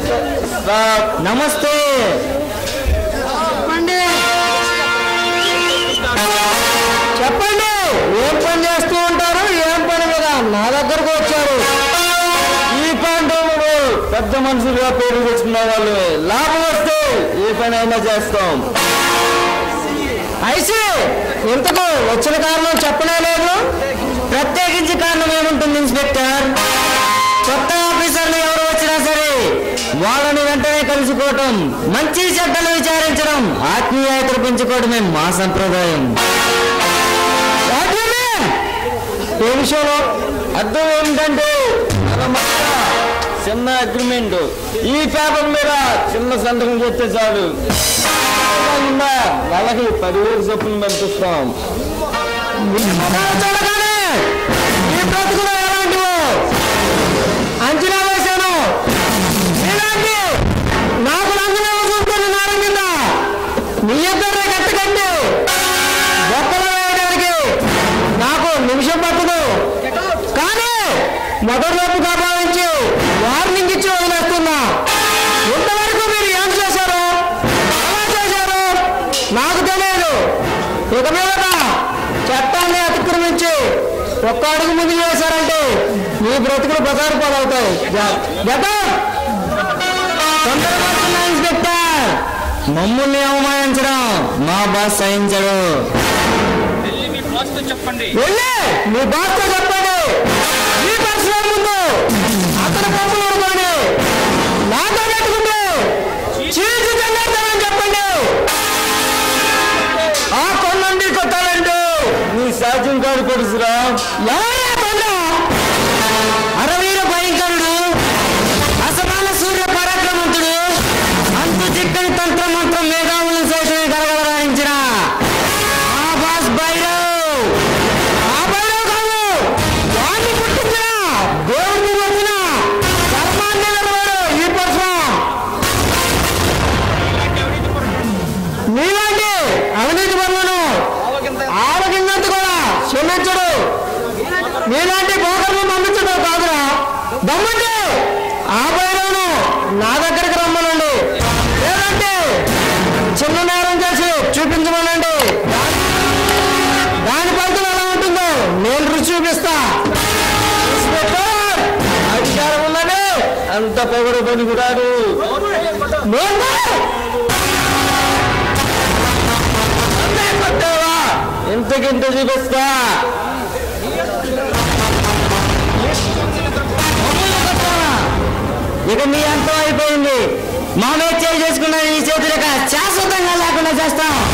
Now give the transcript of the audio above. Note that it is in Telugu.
నమస్తే చెప్పండి చెప్పండి ఏం పని చేస్తూ ఉంటారు ఏం పని మీద నా దగ్గరకు వచ్చారు ఈ ప్రాంతంలో పెద్ద మనుషులుగా పేరు తెచ్చుకున్న వాళ్ళు లాభం వస్తే ఏ పని అయినా చేస్తాం అయితే ఇంతకు వచ్చిన కారణం చెప్పనే లేదు ప్రత్యేకించి కారణం ఏముంటుంది ఇన్స్పెక్టర్ కొత్త ఆఫీసర్లు ఎవరు వచ్చినా సరే వాళ్ళని వెంటనే కలుసుకోవటం మంచి చెడ్డలు విచారించడం ఆత్మీయతలు పెంచుకోవడమే మా సంప్రదాయం రాజ్యమే! ఏ విషయంలో అర్థం ఏమిటంటే మన మధ్య చిన్న అగ్రిమెంట్ ఈ పేపర్ మీద చిన్న సంతకం చేస్తే చాలు కాకుండా నెలకి పదివేలు చొప్పున పంపిస్తాం చూడగానే ఈ బ్రతుకులు ఎలాంటివో అంచనా వేశాను ఇలాంటి నాకు రంగులో చూపుతుంది నారం కింద మీ ఇద్దరే కట్టకండి బొక్కలు వేయడానికి నాకు నిమిషం పట్టదు కానీ మొదటిలోపుగా భావించి వార్నింగ్ ఇచ్చి వదిలేస్తున్నా ఇంతవరకు మీరు ఏం చేశారు ఎలా చేశారు నాకు తెలియదు ఇక మీద చట్టాన్ని అతిక్రమించి ఒక్క అడుగు ముందు చేశారంటే మీ బ్రతుకులు బజారు పాలవుతాయి జ- జగన్! తొందరపడుతున్నా ఇన్స్పెక్టర్ మమ్మల్ని అవమానించడం మా బాస్ సహించడు వెళ్ళి మీ బాస్తో చెప్పండి వెళ్ళి మీ బాస్తో చెప్పండి మీ పర్సనల్ ముందు అతని పంపులు ఊరుకోండి నాతో పెట్టుకుంటే చీల్చి చెల్లేస్తానని చెప్పండి ఆ కొన్నండి కొట్టాలంటూ నీ సాధ్యం కాదు కొడుసురా అరవీర భయంకరుడు అసమాన సూర్య పరాక్రమంతుడు అంతు చిక్కని తంత్ర మంత్రం మేధావులను సైతమే గలగలరాయించిన ఆ బాస్ భైరవ్ ఆ భైరవ్ కాదు వాడిని పుట్టించిన దేవుడిని వచ్చిన ధర్మాన్ని నిలబడు ఈ పరశురాం మీలాంటి అవినీతి పనులను ఆరోగ్యంగా కూడా క్షమించడు మీలాంటి బోకర్లు పంపించడం కాదురా దమ్మంటే ఆ భైరవును నా దగ్గరికి రమ్మనండి లేదంటే చిన్న నేరం చేసి చూపించమనండి దాని ఫలితం ఎలా ఉంటుందో నేను రుచి చూపిస్తా ఇన్స్పెక్టర్, అధికారం ఉన్నది అంత పొగడు పని కూడాడు ఇంతకింత చూపిస్తా ఇక మీ అంతం అయిపోయింది మా మీద చేసుకున్న ఈ చేతులక శాశ్వతంగా లేకుండా చేస్తాం